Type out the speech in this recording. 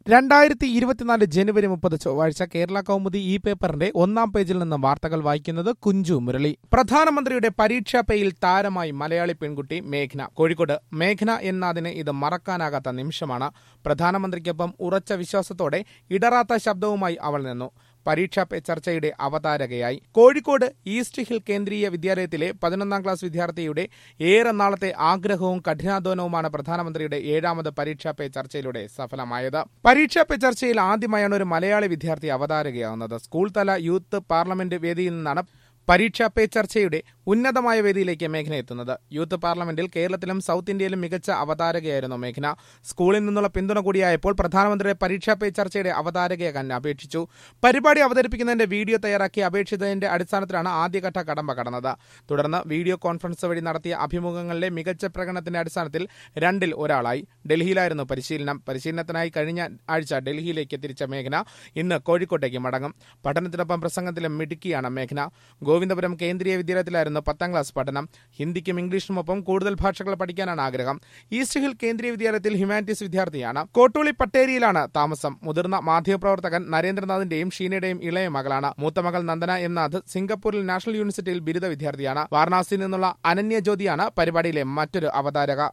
രണ്ടായിരത്തി ഇരുപത്തിനാല് ജനുവരി മുപ്പത് ചൊവ്വാഴ്ച കേരള കൗമുദി ഈ പേപ്പറിന്റെ ഒന്നാം പേജിൽ നിന്ന് വാർത്തകൾ വായിക്കുന്നത് കുഞ്ചു മുരളി പ്രധാനമന്ത്രിയുടെ പരീക്ഷാ പേയിൽ താരമായി മലയാളി പെൺകുട്ടി മേഘ്ന കോഴിക്കോട് മേഘ്ന എന്നതിന് ഇത് മറക്കാനാകാത്ത നിമിഷമാണ് പ്രധാനമന്ത്രിക്കൊപ്പം ഉറച്ച വിശ്വാസത്തോടെ ഇടറാത്ത ശബ്ദവുമായി അവൾ നിന്നു പരീക്ഷാ പേ ചർച്ചയുടെ അവതാരകയായി കോഴിക്കോട് ഈസ്റ്റ് ഹിൽ കേന്ദ്രീയ വിദ്യാലയത്തിലെ പതിനൊന്നാം ക്ലാസ് വിദ്യാർത്ഥിയുടെ ഏറെ നാളത്തെ ആഗ്രഹവും കഠിനാധ്വാനവുമാണ് പ്രധാനമന്ത്രിയുടെ ഏഴാമത് പരീക്ഷാ പേ ചർച്ചയിലൂടെ സഫലമായത് പരീക്ഷാ പേ ചർച്ചയിൽ ആദ്യമായാണ് ഒരു മലയാളി വിദ്യാർത്ഥി അവതാരകയാവുന്നത് സ്കൂൾ തല യൂത്ത് പാർലമെന്റ് വേദിയിൽ നിന്നാണ് പരീക്ഷാ പേ ചർച്ചയുടെ ഉന്നതമായ വേദിയിലേക്ക് മേഘന എത്തുന്നത് യൂത്ത് പാർലമെന്റിൽ കേരളത്തിലും സൗത്ത് ഇന്ത്യയിലും മികച്ച അവതാരകയായിരുന്നു മേഘന സ്കൂളിൽ നിന്നുള്ള പിന്തുണ കൂടിയായപ്പോൾ പ്രധാനമന്ത്രിയുടെ പരീക്ഷാ പേ ചർച്ചയുടെ അവതാരകയാകാൻ അപേക്ഷിച്ചു പരിപാടി അവതരിപ്പിക്കുന്നതിന്റെ വീഡിയോ തയ്യാറാക്കി അപേക്ഷിച്ചതിന്റെ അടിസ്ഥാനത്തിലാണ് ആദ്യഘട്ട കടമ്പ കടന്നത് തുടർന്ന് വീഡിയോ കോൺഫറൻസ് വഴി നടത്തിയ അഭിമുഖങ്ങളിലെ മികച്ച പ്രകടനത്തിന്റെ അടിസ്ഥാനത്തിൽ രണ്ടിൽ ഒരാളായി ഡൽഹിയിലായിരുന്നു പരിശീലനം പരിശീലനത്തിനായി കഴിഞ്ഞ ആഴ്ച ഡൽഹിയിലേക്ക് തിരിച്ച മേഘന ഇന്ന് കോഴിക്കോട്ടേക്ക് മടങ്ങും പഠനത്തിനൊപ്പം പ്രസംഗത്തിലും മിടുക്കിയാണ് മേഘന ഗോവിന്ദപുരം കേന്ദ്രീയ വിദ്യാലയത്തിലായിരുന്നു പത്താം ക്ലാസ് പഠനം ഹിന്ദിക്കും ഇംഗ്ലീഷിനുമൊപ്പം കൂടുതൽ ഭാഷകൾ പഠിക്കാനാണ് ആഗ്രഹം ഈസ്റ്റ് ഹിൽ കേന്ദ്രീയ വിദ്യാലയത്തിൽ ഹ്യൂമാനിറ്റീസ് വിദ്യാർത്ഥിയാണ് കോട്ടൂളി പട്ടേരിയിലാണ് താമസം മുതിർന്ന മാധ്യമപ്രവർത്തകൻ നരേന്ദ്രനാഥിന്റെയും ഷീനയുടെയും ഇളയ മകളാണ് മൂത്ത മകൾ നന്ദന എം നാഥ് സിംഗപ്പൂരിൽ നാഷണൽ യൂണിവേഴ്സിറ്റിയിൽ ബിരുദ വിദ്യാർത്ഥിയാണ് വാരണാസിയിൽ നിന്നുള്ള അനന്യ ജ്യോതിയാണ് പരിപാടിയിലെ മറ്റൊരു അവതാരക